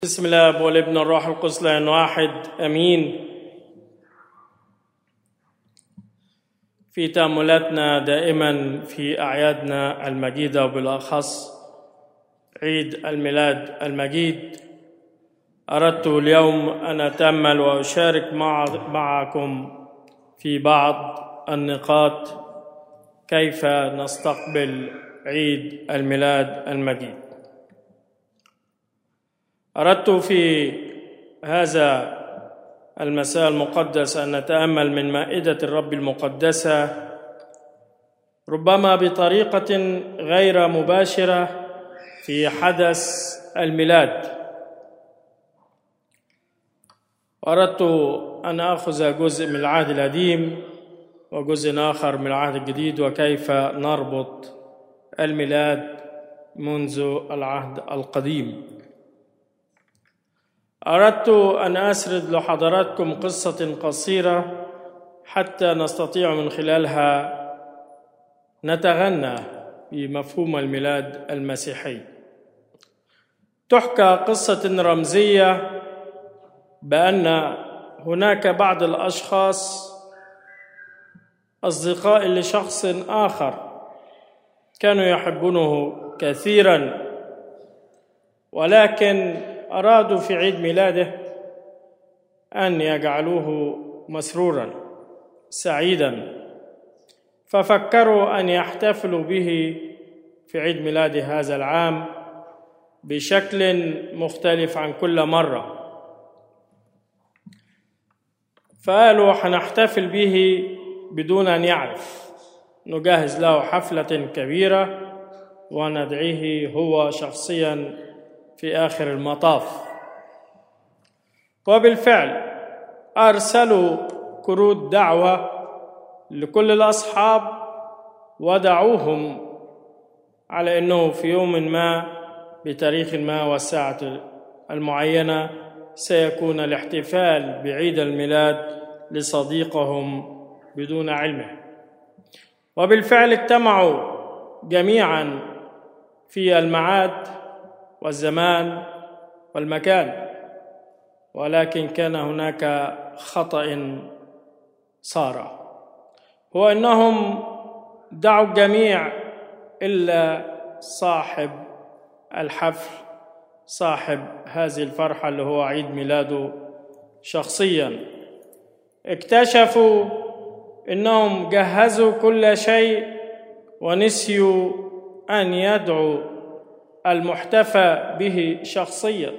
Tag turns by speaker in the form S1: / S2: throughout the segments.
S1: بسم الله والابن الروح القدس لان واحد امين في تاملاتنا دائما في اعيادنا المجيده وبالاخص عيد الميلاد المجيد اردت اليوم ان اتامل واشارك مع معكم في بعض النقاط كيف نستقبل عيد الميلاد المجيد اردت في هذا المساء المقدس ان نتامل من مائده الرب المقدسه ربما بطريقه غير مباشره في حدث الميلاد اردت ان اخذ جزء من العهد القديم وجزء اخر من العهد الجديد وكيف نربط الميلاد منذ العهد القديم اردت ان اسرد لحضراتكم قصه قصيره حتى نستطيع من خلالها نتغنى بمفهوم الميلاد المسيحي تحكى قصه رمزيه بان هناك بعض الاشخاص اصدقاء لشخص اخر كانوا يحبونه كثيرا ولكن ارادوا في عيد ميلاده ان يجعلوه مسرورا سعيدا ففكروا ان يحتفلوا به في عيد ميلاد هذا العام بشكل مختلف عن كل مره فقالوا حنحتفل به بدون ان يعرف نجهز له حفله كبيره وندعيه هو شخصيا في اخر المطاف وبالفعل ارسلوا كروت دعوه لكل الاصحاب ودعوهم على انه في يوم ما بتاريخ ما والساعه المعينه سيكون الاحتفال بعيد الميلاد لصديقهم بدون علمه وبالفعل اجتمعوا جميعا في الميعاد والزمان والمكان ولكن كان هناك خطا صار هو انهم دعوا الجميع الا صاحب الحفل صاحب هذه الفرحه اللي هو عيد ميلاده شخصيا اكتشفوا انهم جهزوا كل شيء ونسيوا ان يدعوا المحتفى به شخصيا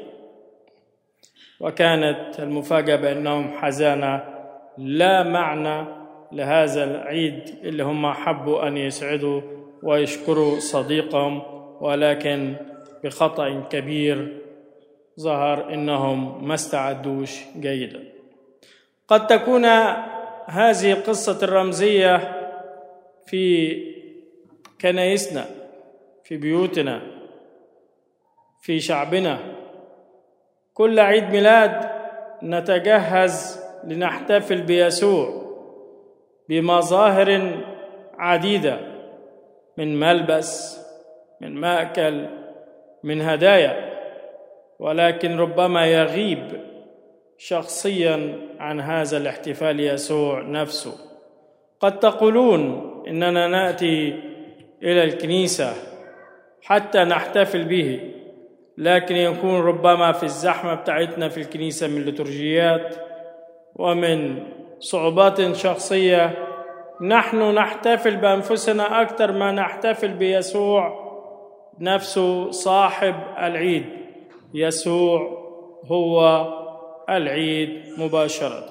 S1: وكانت المفاجاه بانهم حزانه لا معنى لهذا العيد اللي هم حبوا ان يسعدوا ويشكروا صديقهم ولكن بخطا كبير ظهر انهم ما استعدوش جيدا قد تكون هذه القصه الرمزيه في كنايسنا في بيوتنا في شعبنا كل عيد ميلاد نتجهز لنحتفل بيسوع بمظاهر عديده من ملبس من ماكل من هدايا ولكن ربما يغيب شخصيا عن هذا الاحتفال يسوع نفسه قد تقولون اننا ناتي الى الكنيسه حتى نحتفل به لكن يكون ربما في الزحمه بتاعتنا في الكنيسه من لترجيات ومن صعوبات شخصيه نحن نحتفل بانفسنا اكثر ما نحتفل بيسوع نفسه صاحب العيد يسوع هو العيد مباشره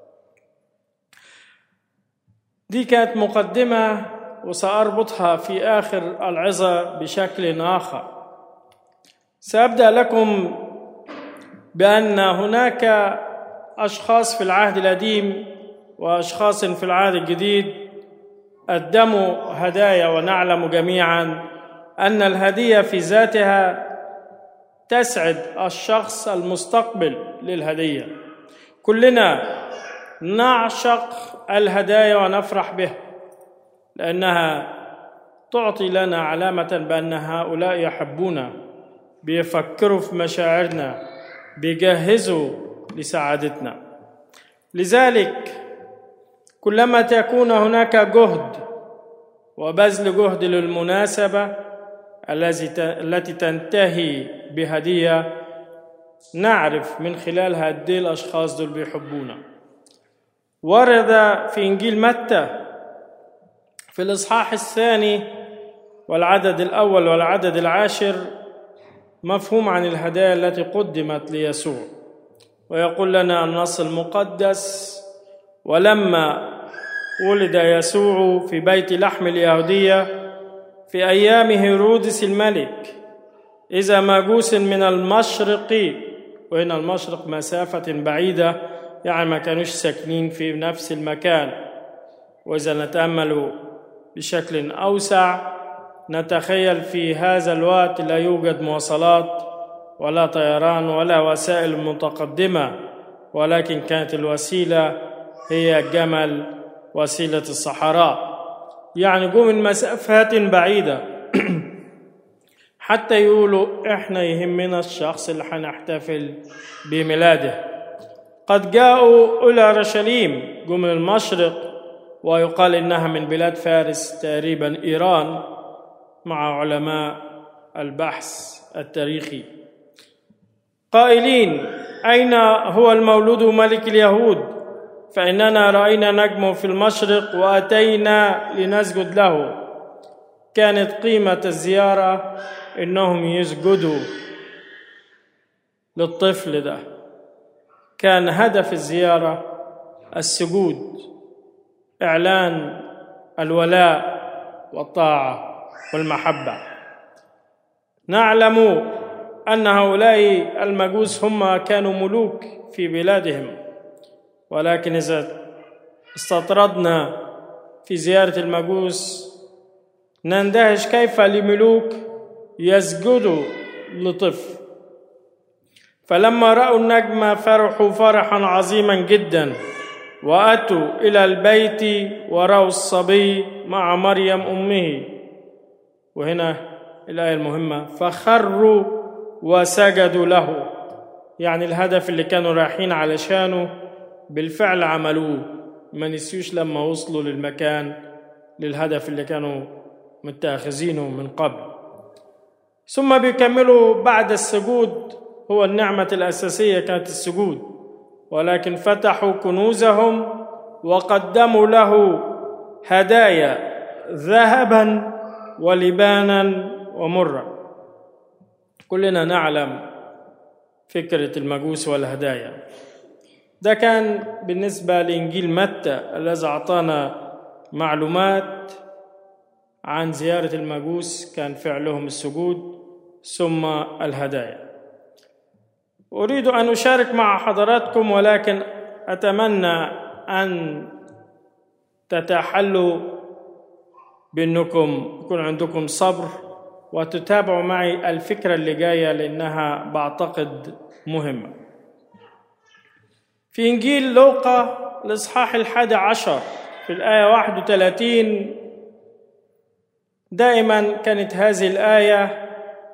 S1: دي كانت مقدمه وساربطها في اخر العظه بشكل اخر سابدا لكم بان هناك اشخاص في العهد القديم واشخاص في العهد الجديد قدموا هدايا ونعلم جميعا ان الهديه في ذاتها تسعد الشخص المستقبل للهديه كلنا نعشق الهدايا ونفرح بها لانها تعطي لنا علامه بان هؤلاء يحبونا بيفكروا في مشاعرنا بيجهزوا لسعادتنا لذلك كلما تكون هناك جهد وبذل جهد للمناسبة التي تنتهي بهدية نعرف من خلالها قد ايه الاشخاص دول بيحبونا ورد في انجيل متى في الاصحاح الثاني والعدد الاول والعدد العاشر مفهوم عن الهدايا التي قدمت ليسوع ويقول لنا النص المقدس ولما ولد يسوع في بيت لحم اليهوديه في ايام هيرودس الملك اذا مجوس من المشرق وهنا المشرق مسافة بعيدة يعني ما كانوش ساكنين في نفس المكان وإذا نتأمل بشكل أوسع نتخيل في هذا الوقت لا يوجد مواصلات ولا طيران ولا وسائل متقدمة ولكن كانت الوسيلة هي الجمل وسيلة الصحراء يعني جو من مسافات بعيدة حتى يقولوا احنا يهمنا الشخص اللي حنحتفل بميلاده قد جاءوا الى اورشليم جو من المشرق ويقال انها من بلاد فارس تقريبا ايران مع علماء البحث التاريخي قائلين اين هو المولود ملك اليهود فاننا راينا نجمه في المشرق واتينا لنسجد له كانت قيمه الزياره انهم يسجدوا للطفل ده كان هدف الزياره السجود اعلان الولاء والطاعه والمحبه نعلم ان هؤلاء المجوس هم كانوا ملوك في بلادهم ولكن اذا استطردنا في زياره المجوس نندهش كيف لملوك يسجدوا لطفل فلما راوا النجم فرحوا فرحا عظيما جدا واتوا الى البيت وراوا الصبي مع مريم امه وهنا الايه المهمه فخروا وسجدوا له يعني الهدف اللي كانوا رايحين علشانه بالفعل عملوه ما نسيوش لما وصلوا للمكان للهدف اللي كانوا متاخذينه من قبل ثم بيكملوا بعد السجود هو النعمة الأساسية كانت السجود ولكن فتحوا كنوزهم وقدموا له هدايا ذهبا ولبانا ومرا كلنا نعلم فكرة المجوس والهدايا ده كان بالنسبة لإنجيل متى الذي أعطانا معلومات عن زيارة المجوس كان فعلهم السجود ثم الهدايا أريد أن أشارك مع حضراتكم ولكن أتمنى أن تتحلوا بأنكم يكون عندكم صبر وتتابعوا معي الفكرة اللي جاية لأنها بعتقد مهمة في إنجيل لوقا الإصحاح الحادي عشر في الآية 31 دائما كانت هذه الآية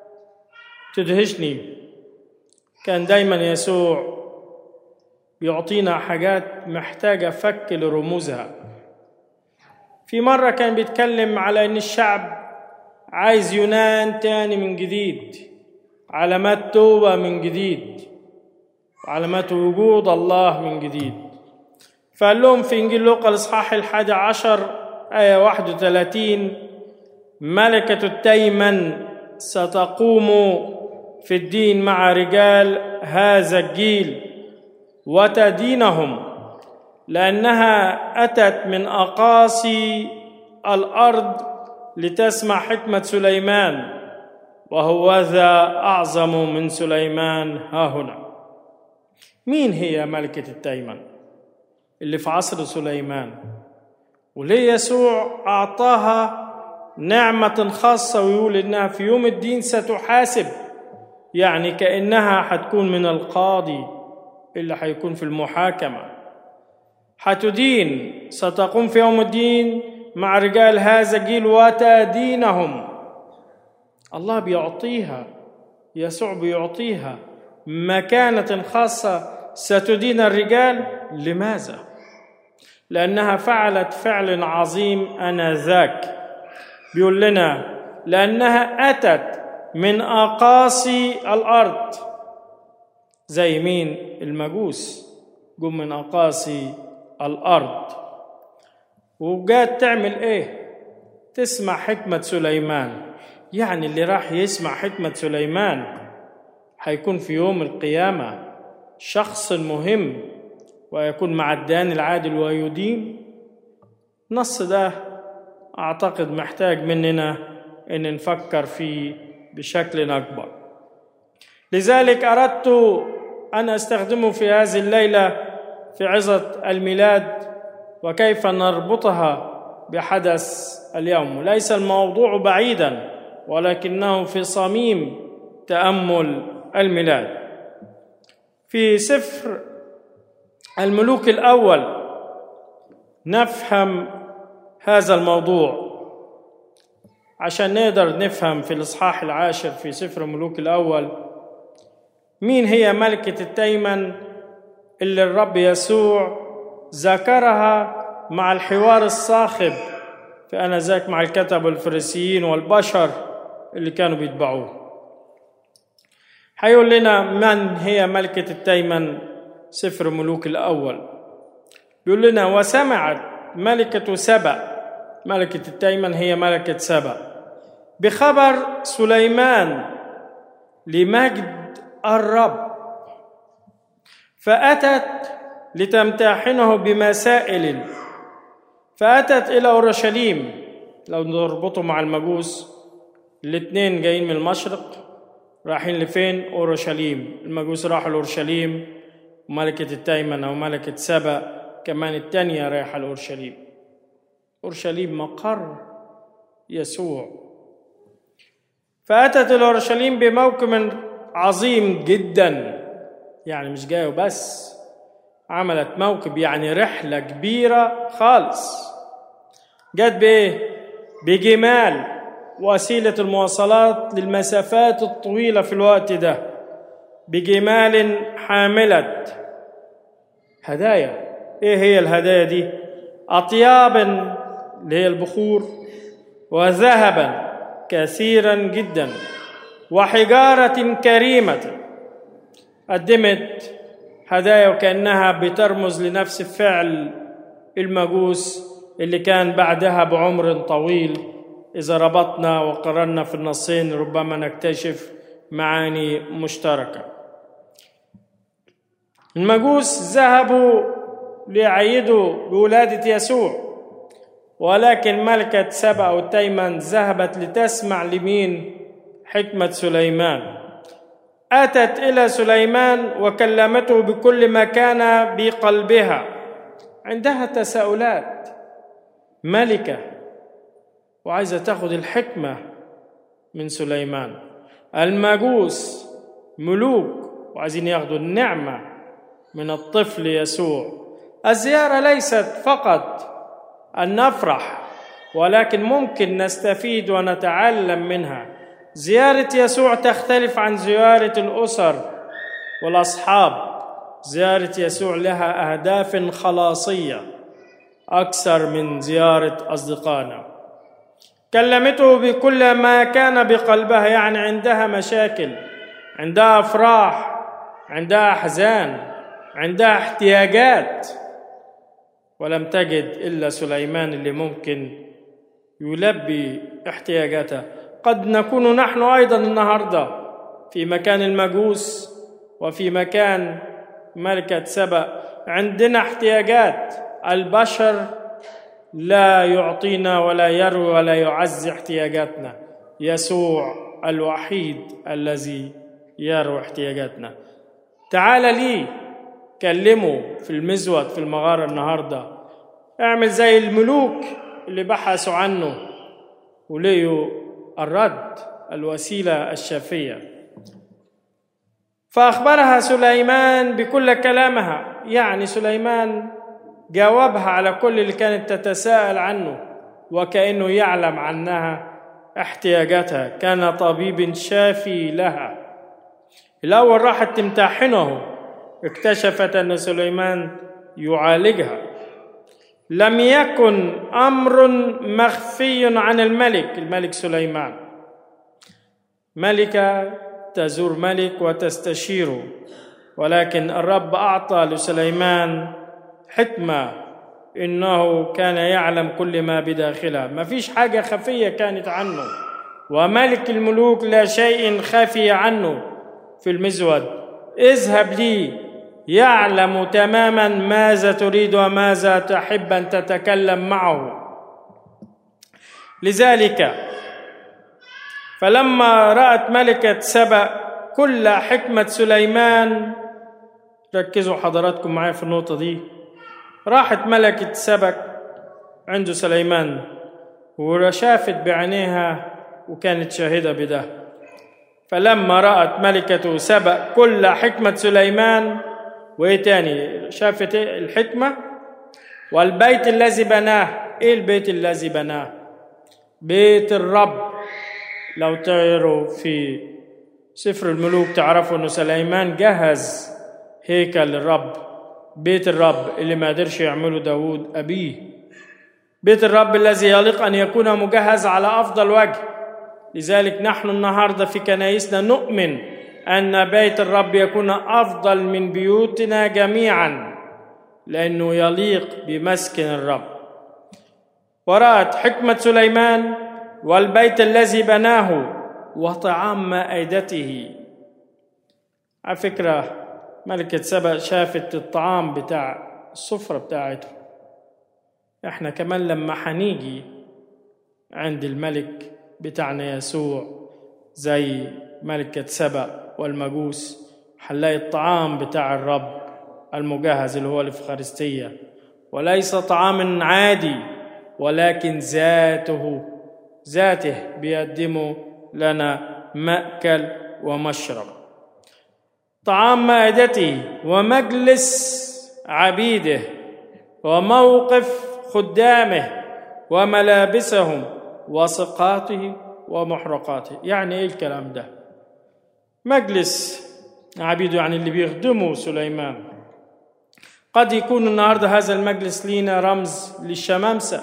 S1: تدهشني كان دايما يسوع بيعطينا حاجات محتاجة فك لرموزها في مرة كان بيتكلم على إن الشعب عايز يونان تاني من جديد علامات توبة من جديد علامات وجود الله من جديد فقال لهم في إنجيل لوقا الإصحاح الحادي عشر آية 31 ملكة التيمن ستقوم في الدين مع رجال هذا الجيل وتدينهم لانها اتت من اقاصي الارض لتسمع حكمه سليمان وهو ذا اعظم من سليمان ها هنا مين هي ملكه التيمن اللي في عصر سليمان وليه يسوع اعطاها نعمه خاصه ويقول انها في يوم الدين ستحاسب يعني كانها حتكون من القاضي اللي حيكون في المحاكمه حتدين ستقوم في يوم الدين مع رجال هذا الجيل وتدينهم الله بيعطيها يسوع بيعطيها مكانه خاصه ستدين الرجال لماذا لانها فعلت فعل عظيم انذاك بيقول لنا لانها اتت من اقاصي الارض زي مين المجوس جم من اقاصي الارض وجات تعمل ايه تسمع حكمه سليمان يعني اللي راح يسمع حكمه سليمان هيكون في يوم القيامه شخص مهم ويكون مع الدان العادل ويدين النص ده اعتقد محتاج مننا ان نفكر فيه بشكل اكبر لذلك اردت ان استخدمه في هذه الليله في عظه الميلاد وكيف نربطها بحدث اليوم ليس الموضوع بعيدا ولكنه في صميم تامل الميلاد في سفر الملوك الاول نفهم هذا الموضوع عشان نقدر نفهم في الاصحاح العاشر في سفر الملوك الاول مين هي ملكه التيمن اللي الرب يسوع ذكرها مع الحوار الصاخب في انذاك مع الكتب والفريسيين والبشر اللي كانوا بيتبعوه هيقول لنا من هي ملكة التيمن سفر ملوك الأول يقول لنا وسمعت ملكة سبأ ملكة التيمن هي ملكة سبأ بخبر سليمان لمجد الرب فأتت لتمتحنه بمسائل فأتت إلى أورشليم لو نربطه مع المجوس الاثنين جايين من المشرق رايحين لفين اورشليم المجوس راحوا لاورشليم وملكة التيمن او ملكة سبأ كمان التانية رايحة لاورشليم اورشليم مقر يسوع فاتت الى اورشليم بموكب عظيم جدا يعني مش جايه بس عملت موكب يعني رحله كبيره خالص جت بايه بجمال وسيله المواصلات للمسافات الطويله في الوقت ده بجمال حامله هدايا ايه هي الهدايا دي اطياب اللي هي البخور وذهبا كثيرا جدا وحجاره كريمه قدمت هدايا وكانها بترمز لنفس فعل المجوس اللي كان بعدها بعمر طويل اذا ربطنا وقررنا في النصين ربما نكتشف معاني مشتركه المجوس ذهبوا ليعيدوا بولاده يسوع ولكن ملكه سبأ أو تيمن ذهبت لتسمع لمين حكمه سليمان اتت الى سليمان وكلمته بكل ما كان بقلبها عندها تساؤلات ملكه وعايزه تاخد الحكمه من سليمان المجوس ملوك وعايزين ياخدوا النعمه من الطفل يسوع الزياره ليست فقط ان نفرح ولكن ممكن نستفيد ونتعلم منها زياره يسوع تختلف عن زياره الاسر والاصحاب زياره يسوع لها اهداف خلاصيه اكثر من زياره اصدقائنا كلمته بكل ما كان بقلبها يعني عندها مشاكل عندها افراح عندها احزان عندها احتياجات ولم تجد الا سليمان اللي ممكن يلبي احتياجاتها قد نكون نحن ايضا النهارده في مكان المجوس وفي مكان ملكه سبأ عندنا احتياجات البشر لا يعطينا ولا يروي ولا يعزي احتياجاتنا يسوع الوحيد الذي يروي احتياجاتنا تعال لي كلمه في المزود في المغارة النهاردة اعمل زي الملوك اللي بحثوا عنه وليوا الرد الوسيلة الشافية فأخبرها سليمان بكل كلامها يعني سليمان جاوبها على كل اللي كانت تتساءل عنه وكأنه يعلم عنها احتياجاتها كان طبيب شافي لها الأول راحت تمتحنه اكتشفت أن سليمان يعالجها لم يكن أمر مخفي عن الملك الملك سليمان ملكة تزور ملك وتستشيره ولكن الرب أعطى لسليمان حكمة إنه كان يعلم كل ما بداخلها ما فيش حاجة خفية كانت عنه وملك الملوك لا شيء خفي عنه في المزود اذهب لي يعلم تماما ماذا تريد وماذا تحب ان تتكلم معه لذلك فلما رات ملكه سبا كل حكمه سليمان ركزوا حضراتكم معايا في النقطه دي راحت ملكه سبك عند سليمان وشافت بعينيها وكانت شاهده بده فلما رأت ملكة سبأ كل حكمة سليمان وإيه تاني شافت الحكمة والبيت الذي بناه إيه البيت الذي بناه بيت الرب لو تقروا في سفر الملوك تعرفوا أنه سليمان جهز هيكل الرب بيت الرب اللي ما قدرش يعمله داود أبيه بيت الرب الذي يليق أن يكون مجهز على أفضل وجه لذلك نحن النهارده في كنايسنا نؤمن ان بيت الرب يكون افضل من بيوتنا جميعا لانه يليق بمسكن الرب ورات حكمه سليمان والبيت الذي بناه وطعام مائدته على فكره ملكه سبأ شافت الطعام بتاع السفره بتاعته احنا كمان لما حنيجي عند الملك بتاعنا يسوع زي ملكة سبأ والمجوس هنلاقي الطعام بتاع الرب المجهز اللي هو الإفخارستية وليس طعام عادي ولكن ذاته ذاته بيقدمه لنا مأكل ومشرب طعام مائدته ومجلس عبيده وموقف خدامه وملابسهم وسقاته ومحرقاته يعني ايه الكلام ده مجلس عبيده يعني اللي بيخدموا سليمان قد يكون النهارده هذا المجلس لينا رمز للشمامسه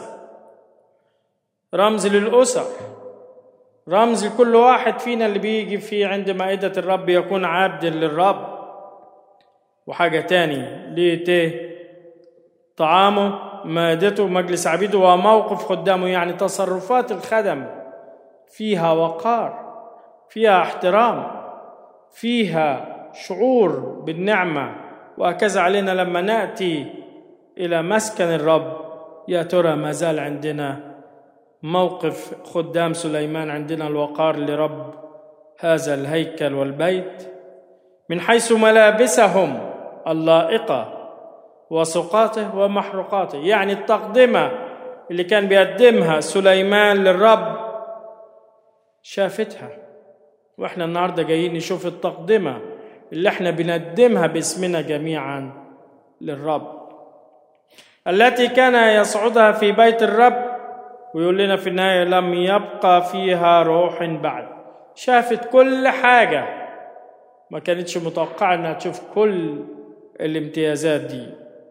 S1: رمز للاسر رمز لكل واحد فينا اللي بيجي فيه عند مائدة الرب يكون عبد للرب وحاجة تاني ليه تيه طعامه مائدته مجلس عبيده وموقف خدامه يعني تصرفات الخدم فيها وقار فيها احترام فيها شعور بالنعمه وهكذا علينا لما ناتي الى مسكن الرب يا ترى ما زال عندنا موقف خدام سليمان عندنا الوقار لرب هذا الهيكل والبيت من حيث ملابسهم اللائقه وسقاته ومحروقاته يعني التقدمه اللي كان بيقدمها سليمان للرب شافتها واحنا النهارده جايين نشوف التقدمه اللي احنا بنقدمها باسمنا جميعا للرب التي كان يصعدها في بيت الرب ويقول لنا في النهايه لم يبقى فيها روح بعد شافت كل حاجه ما كانتش متوقعه انها تشوف كل الامتيازات دي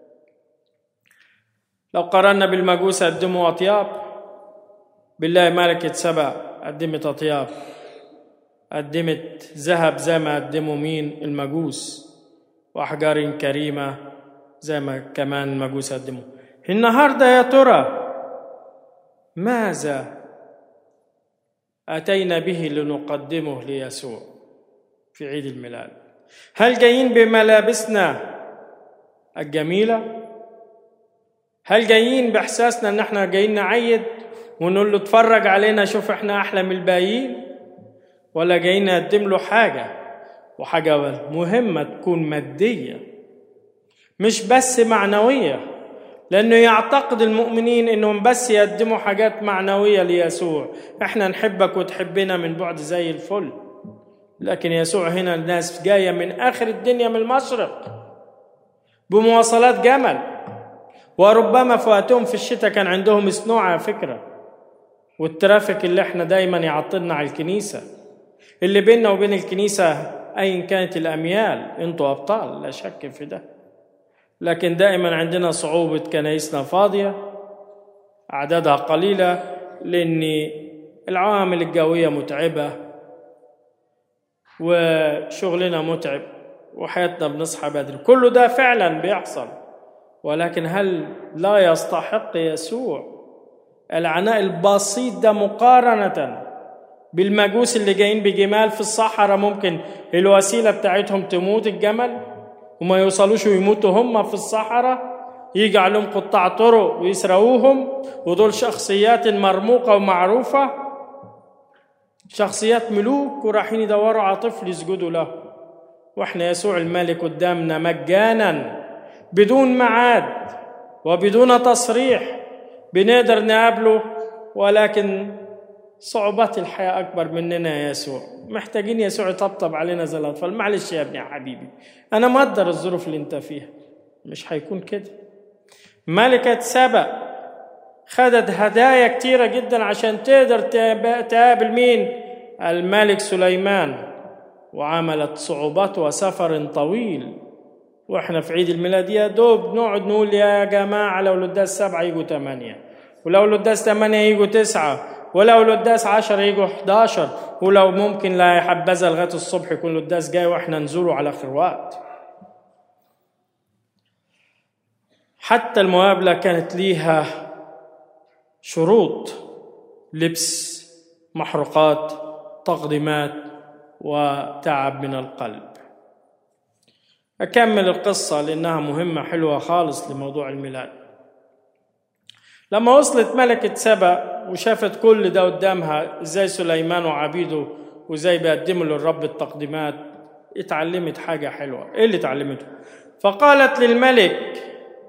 S1: لو قارنا بالمجوس قدموا أطياب بالله ملكة سبع قدمت أطياب قدمت ذهب زي ما قدموا مين المجوس وأحجار كريمة زي ما كمان المجوس قدموا النهاردة يا ترى ماذا أتينا به لنقدمه ليسوع في عيد الميلاد هل جايين بملابسنا الجميله هل جايين باحساسنا ان احنا جايين نعيد ونقول له اتفرج علينا شوف احنا احلى من الباقيين ولا جايين نقدم له حاجه وحاجه مهمه تكون ماديه مش بس معنويه لانه يعتقد المؤمنين انهم بس يقدموا حاجات معنويه ليسوع احنا نحبك وتحبنا من بعد زي الفل لكن يسوع هنا الناس جايه من اخر الدنيا من المشرق بمواصلات جمل وربما في وقتهم في الشتاء كان عندهم صنوع على فكرة والترافيك اللي احنا دايما يعطلنا على الكنيسة اللي بيننا وبين الكنيسة أيا كانت الأميال أنتوا أبطال لا شك في ده لكن دائما عندنا صعوبة كنايسنا فاضية أعدادها قليلة لأن العوامل الجوية متعبة وشغلنا متعب وحياتنا بنصحى بدري كل ده فعلا بيحصل ولكن هل لا يستحق يسوع العناء البسيط ده مقارنة بالمجوس اللي جايين بجمال في الصحراء ممكن الوسيلة بتاعتهم تموت الجمل وما يوصلوش ويموتوا هم في الصحراء يجي عليهم قطاع طرق ويسرقوهم ودول شخصيات مرموقة ومعروفة شخصيات ملوك ورايحين يدوروا على طفل يسجدوا له واحنا يسوع الملك قدامنا مجانا بدون معاد وبدون تصريح بنقدر نقابله ولكن صعوبات الحياة أكبر مننا يا يسوع محتاجين يسوع يطبطب علينا زي الأطفال معلش يا ابني يا حبيبي أنا مقدر الظروف اللي أنت فيها مش هيكون كده ملكة سبأ خدت هدايا كتيرة جدا عشان تقدر تقابل مين الملك سليمان وعملت صعوبات وسفر طويل واحنا في عيد الميلاد يا دوب نقعد نقول يا جماعة لو القداس سبعة يجوا ثمانية ولو القداس ثمانية يجوا تسعة ولو القداس عشرة يجوا 11 ولو ممكن لا يحبذا لغاية الصبح يكون القداس جاي واحنا نزوره على آخر وقت حتى المقابلة كانت ليها شروط لبس محروقات تقديمات وتعب من القلب أكمل القصة لأنها مهمة حلوة خالص لموضوع الميلاد لما وصلت ملكة سبأ وشافت كل ده قدامها ازاي سليمان وعبيده وازاي بيقدموا للرب التقديمات اتعلمت حاجة حلوة ايه اللي اتعلمته فقالت للملك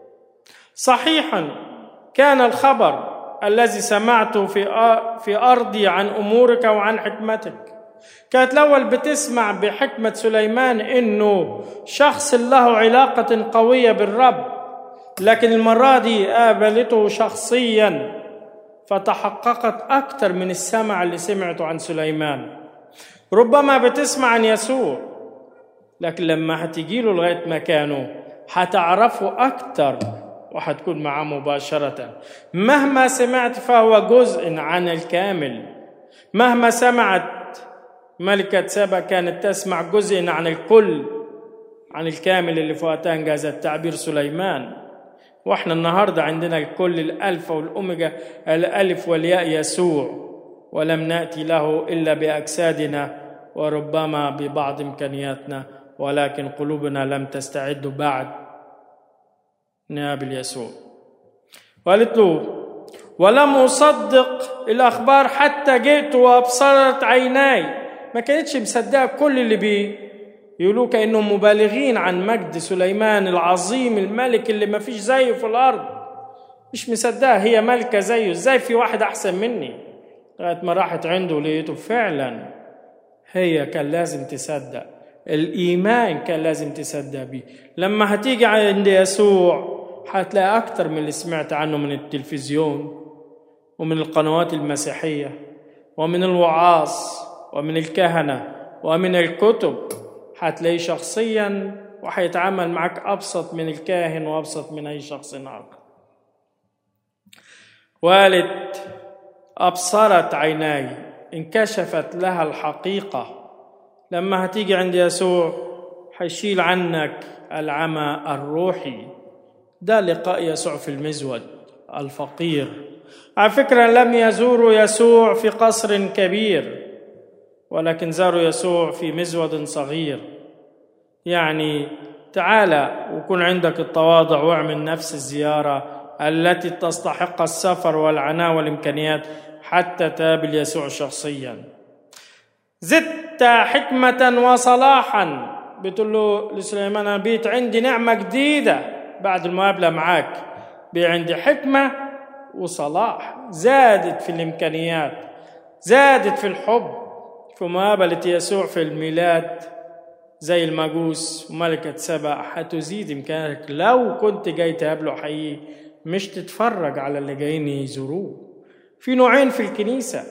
S1: صحيحا كان الخبر الذي سمعته في في ارضي عن امورك وعن حكمتك كانت الاول بتسمع بحكمه سليمان انه شخص له علاقه قويه بالرب لكن المره دي قابلته شخصيا فتحققت اكثر من السمع اللي سمعته عن سليمان ربما بتسمع عن يسوع لكن لما هتجيله لغايه مكانه هتعرفه اكثر وحتكون معاه مباشرة مهما سمعت فهو جزء عن الكامل مهما سمعت ملكة سبا كانت تسمع جزء عن الكل عن الكامل اللي في وقتها انجاز التعبير سليمان واحنا النهارده عندنا الكل الالفا والاوميجا الالف والياء يسوع ولم ناتي له الا باجسادنا وربما ببعض امكانياتنا ولكن قلوبنا لم تستعد بعد نقابل يسوع وقالت له ولم أصدق الأخبار حتى جئت وأبصرت عيناي ما كانتش مصدقة كل اللي بي يقولوا كأنهم مبالغين عن مجد سليمان العظيم الملك اللي ما فيش زيه في الأرض مش مصدقة هي ملكة زيه ازاي في واحد أحسن مني لغاية ما راحت عنده لقيته فعلا هي كان لازم تصدق الإيمان كان لازم تصدق بيه لما هتيجي عند يسوع هتلاقي أكتر من اللي سمعت عنه من التلفزيون ومن القنوات المسيحية ومن الوعاظ ومن الكهنة ومن الكتب هتلاقيه شخصيا وهيتعامل معك أبسط من الكاهن وأبسط من أي شخص آخر وقالت أبصرت عيناي انكشفت لها الحقيقة لما هتيجي عند يسوع هيشيل عنك العمى الروحي ده لقاء يسوع في المزود الفقير على فكرة لم يزوروا يسوع في قصر كبير ولكن زاروا يسوع في مزود صغير يعني تعالى وكن عندك التواضع واعمل نفس الزيارة التي تستحق السفر والعناء والإمكانيات حتى تقابل يسوع شخصيا زدت حكمة وصلاحا بتقول له لسليمان أنا بيت عندي نعمة جديدة بعد المقابلة معاك بي عندي حكمة وصلاح زادت في الإمكانيات زادت في الحب في مقابلة يسوع في الميلاد زي المجوس وملكة سبع هتزيد إمكانك لو كنت جاي تقابله حقيقي مش تتفرج على اللي جايين يزوروه في نوعين في الكنيسة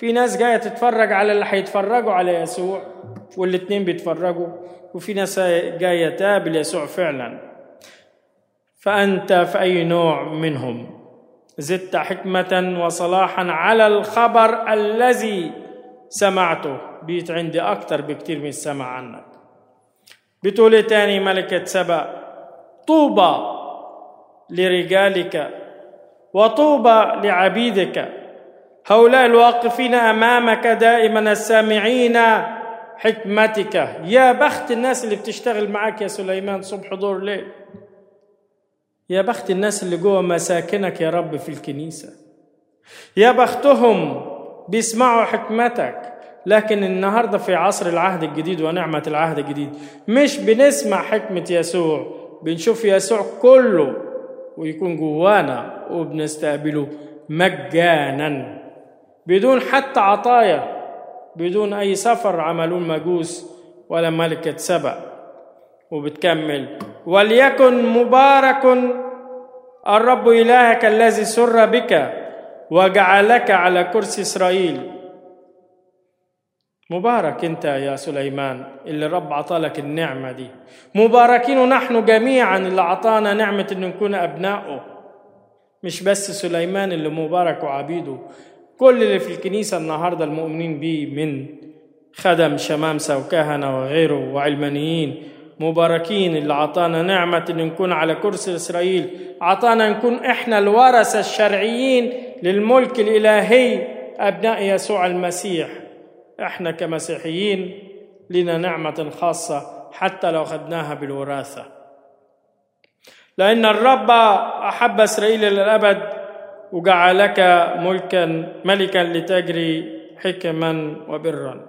S1: في ناس جايه تتفرج على اللي هيتفرجوا على يسوع والاتنين بيتفرجوا وفي ناس جايه تقابل يسوع فعلا فانت في اي نوع منهم زدت حكمه وصلاحا على الخبر الذي سمعته بيت عندي اكتر بكتير من السمع عنك بتقول إيه تاني ملكه سبأ طوبى لرجالك وطوبى لعبيدك هؤلاء الواقفين امامك دائما السامعين حكمتك يا بخت الناس اللي بتشتغل معاك يا سليمان صبح دور ليل يا بخت الناس اللي جوه مساكنك يا رب في الكنيسه يا بختهم بيسمعوا حكمتك لكن النهارده في عصر العهد الجديد ونعمه العهد الجديد مش بنسمع حكمه يسوع بنشوف يسوع كله ويكون جوانا وبنستقبله مجانا بدون حتى عطايا بدون اي سفر عملوه المجوس ولا ملكه سبأ وبتكمل وليكن مبارك الرب الهك الذي سر بك وجعلك على كرسي اسرائيل مبارك انت يا سليمان اللي رب عطالك النعمه دي مباركين نحن جميعا اللي عطانا نعمه ان نكون ابنائه مش بس سليمان اللي مبارك وعبيده كل اللي في الكنيسه النهارده المؤمنين بيه من خدم شمامسه وكهنه وغيره وعلمانيين مباركين اللي عطانا نعمة إن نكون على كرسي إسرائيل عطانا نكون إحنا الورثة الشرعيين للملك الإلهي أبناء يسوع المسيح إحنا كمسيحيين لنا نعمة خاصة حتى لو خدناها بالوراثة لأن الرب أحب إسرائيل للأبد وجعلك ملكا ملكا لتجري حكما وبرا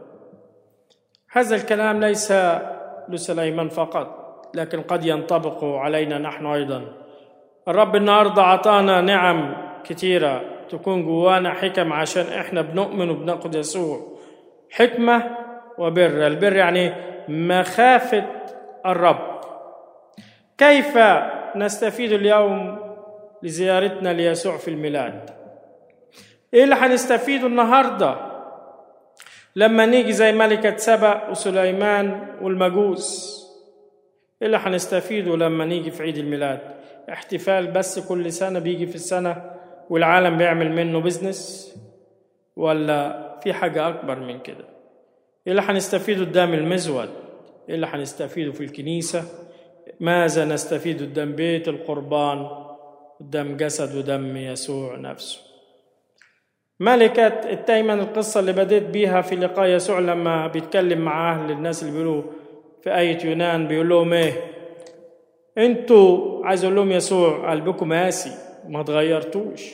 S1: هذا الكلام ليس لسليمان فقط لكن قد ينطبق علينا نحن ايضا الرب النهارده عطانا نعم كتيره تكون جوانا حكم عشان احنا بنؤمن وبناخد يسوع حكمه وبر البر يعني مخافه الرب كيف نستفيد اليوم لزيارتنا ليسوع في الميلاد ايه اللي هنستفيده النهارده لما نيجي زي ملكة سبأ وسليمان والمجوس ايه اللي هنستفيده لما نيجي في عيد الميلاد احتفال بس كل سنة بيجي في السنة والعالم بيعمل منه بزنس ولا في حاجة أكبر من كده ايه اللي هنستفيده قدام المزود ايه اللي هنستفيده في الكنيسة ماذا نستفيد قدام بيت القربان قدام جسد ودم يسوع نفسه ملكة التيمن القصة اللي بديت بيها في لقاء يسوع لما بيتكلم مع أهل الناس اللي بيقولوا في آية يونان بيقول لهم إيه أنتوا عايز أقول لهم يسوع قلبكم قاسي ما تغيرتوش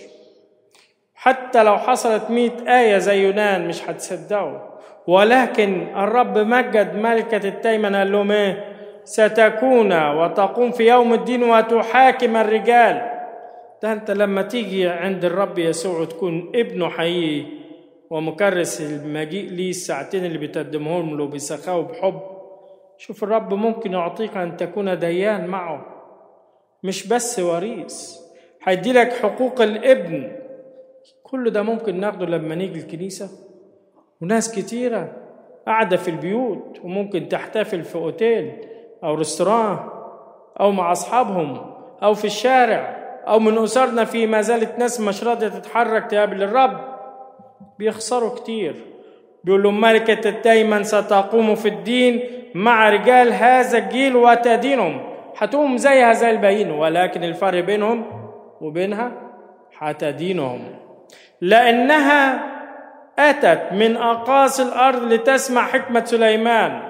S1: حتى لو حصلت مئة آية زي يونان مش هتصدقوا ولكن الرب مجد ملكة التيمن قال لهم إيه ستكون وتقوم في يوم الدين وتحاكم الرجال ده انت لما تيجي عند الرب يسوع وتكون ابنه حقيقي ومكرس المجيء ليه الساعتين اللي بتقدمهم له بسخاء وبحب شوف الرب ممكن يعطيك ان تكون ديان معه مش بس وريث هيدي لك حقوق الابن كل ده ممكن ناخده لما نيجي الكنيسه وناس كتيره قاعده في البيوت وممكن تحتفل في اوتيل او ريستوران او مع اصحابهم او في الشارع او من اسرنا في ما زالت ناس مش راضيه تتحرك تقابل الرب بيخسروا كتير بيقول لهم ملكة التيمن ستقوم في الدين مع رجال هذا الجيل وتدينهم هتقوم زيها زي الباقيين ولكن الفرق بينهم وبينها هتدينهم لأنها أتت من أقاصي الأرض لتسمع حكمة سليمان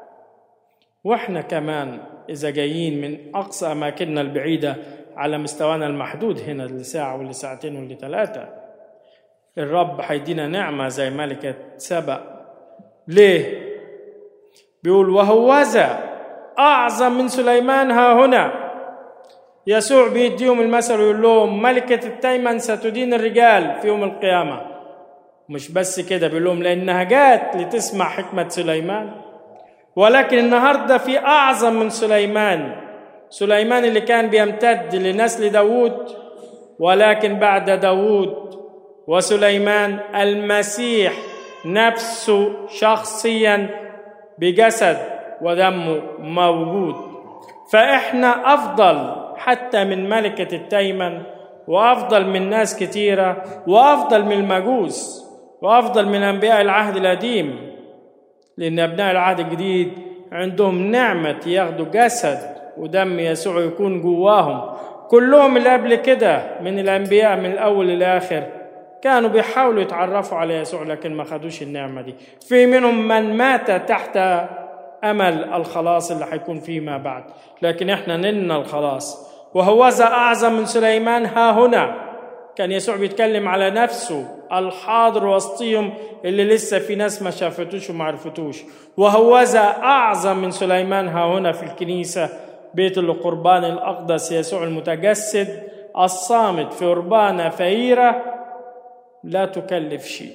S1: وإحنا كمان إذا جايين من أقصى أماكننا البعيدة على مستوانا المحدود هنا لساعة واللي ساعتين واللي ثلاثة الرب هيدينا نعمة زي ملكة سبأ ليه؟ بيقول وهوذا أعظم من سليمان ها هنا يسوع بيديهم المثل ويقول لهم ملكة التيمن ستدين الرجال في يوم القيامة مش بس كده بيقول لهم لأنها جات لتسمع حكمة سليمان ولكن النهاردة في أعظم من سليمان سليمان اللي كان بيمتد لنسل داود ولكن بعد داود وسليمان المسيح نفسه شخصيا بجسد ودمه موجود فاحنا افضل حتى من ملكه التيمن وافضل من ناس كتيره وافضل من المجوس وافضل من انبياء العهد القديم لان ابناء العهد الجديد عندهم نعمه ياخدوا جسد ودم يسوع يكون جواهم كلهم اللي قبل كده من الانبياء من الاول للاخر كانوا بيحاولوا يتعرفوا على يسوع لكن ما خدوش النعمه دي في منهم من مات تحت امل الخلاص اللي هيكون فيما بعد لكن احنا نلنا الخلاص وهوذا اعظم من سليمان ها هنا كان يسوع بيتكلم على نفسه الحاضر وسطيهم اللي لسه في ناس ما شافتوش وما عرفتوش وهوذا اعظم من سليمان ها هنا في الكنيسه بيت القربان الاقدس يسوع المتجسد الصامت في قربانه فقيره لا تكلف شيء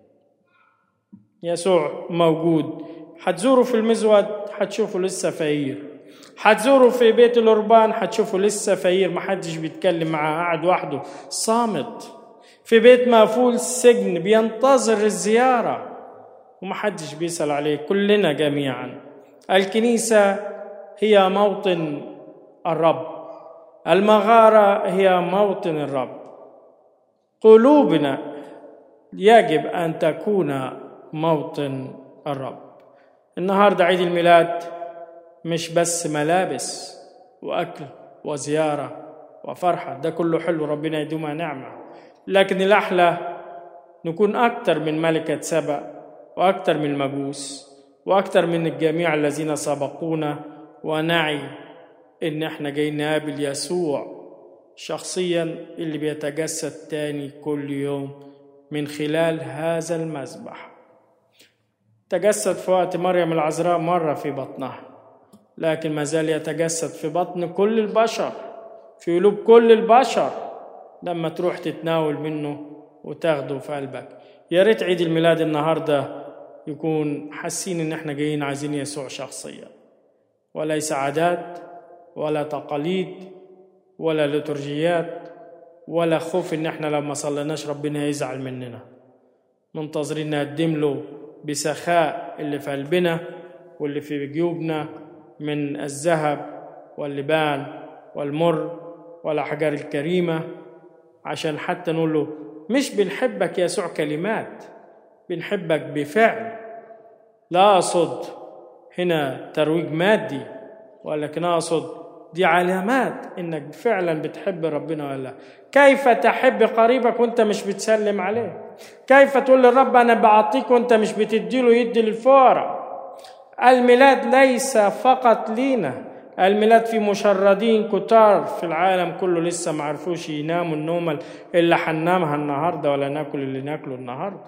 S1: يسوع موجود حتزوروا في المزود حتشوفوا لسه فقير حتزوروا في بيت القربان حتشوفوا لسه فقير محدش بيتكلم معاه قاعد وحده صامت في بيت مقفول سجن بينتظر الزيارة ومحدش بيسأل عليه كلنا جميعا الكنيسة هي موطن الرب المغارة هي موطن الرب قلوبنا يجب أن تكون موطن الرب النهاردة عيد الميلاد مش بس ملابس وأكل وزيارة وفرحة ده كله حلو ربنا يدومها نعمة لكن الأحلى نكون أكثر من ملكة سبأ وأكثر من المجوس وأكثر من الجميع الذين سبقونا ونعي إن إحنا جايين نقابل يسوع شخصيا اللي بيتجسد تاني كل يوم من خلال هذا المذبح تجسد في وقت مريم العذراء مرة في بطنها لكن ما زال يتجسد في بطن كل البشر في قلوب كل البشر لما تروح تتناول منه وتاخده في قلبك يا ريت عيد الميلاد النهارده يكون حاسين ان احنا جايين عايزين يسوع شخصيا وليس عادات ولا تقاليد ولا لترجيات ولا خوف ان احنا لو ما صليناش ربنا يزعل مننا منتظرين نقدم له بسخاء اللي في قلبنا واللي في جيوبنا من الذهب واللبان والمر والاحجار الكريمه عشان حتى نقول له مش بنحبك يسوع كلمات بنحبك بفعل لا اقصد هنا ترويج مادي ولكن اقصد دي علامات انك فعلا بتحب ربنا ولا لا كيف تحب قريبك وانت مش بتسلم عليه كيف تقول للرب انا بعطيك وانت مش بتديله يدي للفقراء الميلاد ليس فقط لينا الميلاد في مشردين كتار في العالم كله لسه ما عرفوش يناموا النومة اللي حنامها النهارده ولا ناكل اللي ناكله النهارده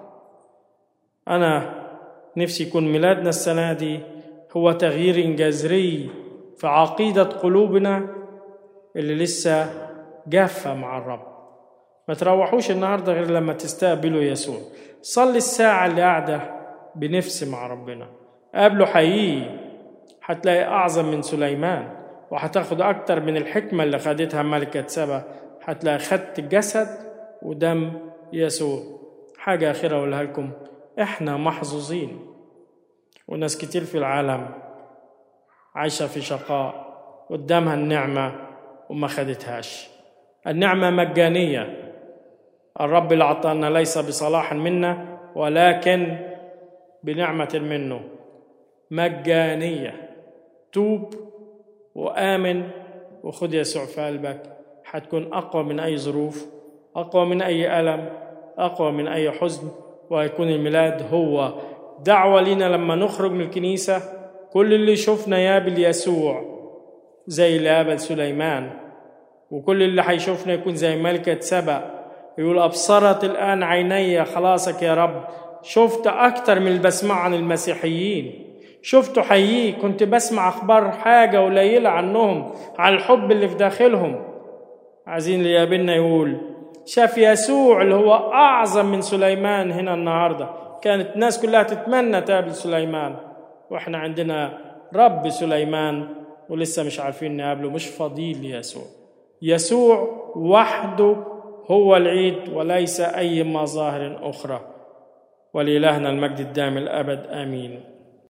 S1: انا نفسي يكون ميلادنا السنه دي هو تغيير جذري في عقيدة قلوبنا اللي لسه جافة مع الرب ما تروحوش النهاردة غير لما تستقبلوا يسوع صلي الساعة اللي قاعدة بنفس مع ربنا قابله حقيقي هتلاقي أعظم من سليمان وهتاخد أكتر من الحكمة اللي خدتها ملكة سبا هتلاقي خدت جسد ودم يسوع حاجة أخيرة أقولها لكم إحنا محظوظين وناس كتير في العالم عايشة في شقاء قدامها النعمة وما خدتهاش النعمة مجانية الرب اللي أعطانا ليس بصلاح منا ولكن بنعمة منه مجانية توب وآمن وخد يسوع في قلبك حتكون أقوى من أي ظروف أقوى من أي ألم أقوى من أي حزن وهيكون الميلاد هو دعوة لنا لما نخرج من الكنيسة كل اللي يشوفنا يقابل يسوع زي اللي قابل سليمان وكل اللي هيشوفنا يكون زي ملكة سبأ يقول أبصرت الآن عيني خلاصك يا رب شفت أكتر من اللي بسمع عن المسيحيين شفته حقيقي كنت بسمع أخبار حاجة قليلة عنهم على الحب اللي في داخلهم عايزين اللي يقابلنا يقول شاف يسوع اللي هو أعظم من سليمان هنا النهاردة كانت الناس كلها تتمنى تقابل سليمان واحنا عندنا رب سليمان ولسه مش عارفين نقابله مش فضيل يسوع يسوع وحده هو العيد وليس أي مظاهر أخرى ولإلهنا المجد الدائم الأبد آمين